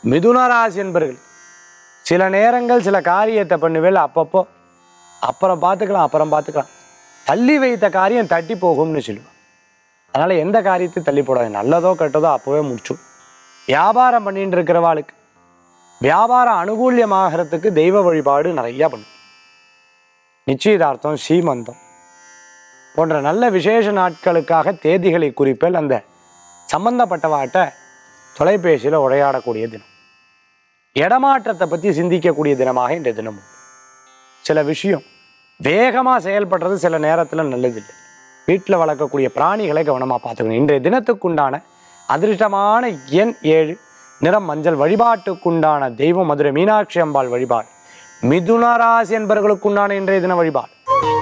மிதுன ராசி என்பர்கள் சில நேரங்கள் சில காரியத்தை பண்ணுவேல் அப்பப்போ அப்புறம் பார்த்துக்கலாம் அப்புறம் பார்த்துக்கலாம் தள்ளி வைத்த காரியம் தட்டி போகும்னு சொல்லுவான் அதனால் எந்த காரியத்தை தள்ளி போடாது நல்லதோ கெட்டதோ அப்போவே முடிச்சுடும் வியாபாரம் பண்ணிட்டு இருக்கிறவாளுக்கு வியாபாரம் அனுகூல்யமாகறதுக்கு தெய்வ வழிபாடு நிறையா பண்ணும் நிச்சயதார்த்தம் சீமந்தம் போன்ற நல்ல விசேஷ நாட்களுக்காக தேதிகளை குறிப்பில் அந்த சம்பந்தப்பட்டவாட்ட தொலைபேசியில் உரையாடக்கூடிய தினம் இடமாற்றத்தை பற்றி சிந்திக்கக்கூடிய தினமாக இன்றைய தினம் உண்டு. சில விஷயம் வேகமாக செயல்படுறது சில நேரத்தில் நல்லதில்லை வீட்டில் வளர்க்கக்கூடிய பிராணிகளை கவனமாக பார்த்துக்கணும் இன்றைய தினத்துக்குண்டான அதிர்ஷ்டமான எண் ஏழு நிறம் மஞ்சள் வழிபாட்டுக்குண்டான தெய்வம் மதுரை மீனாட்சி அம்பாள் வழிபாடு மிதுன ராசி என்பவர்களுக்குண்டான இன்றைய தின வழிபாடு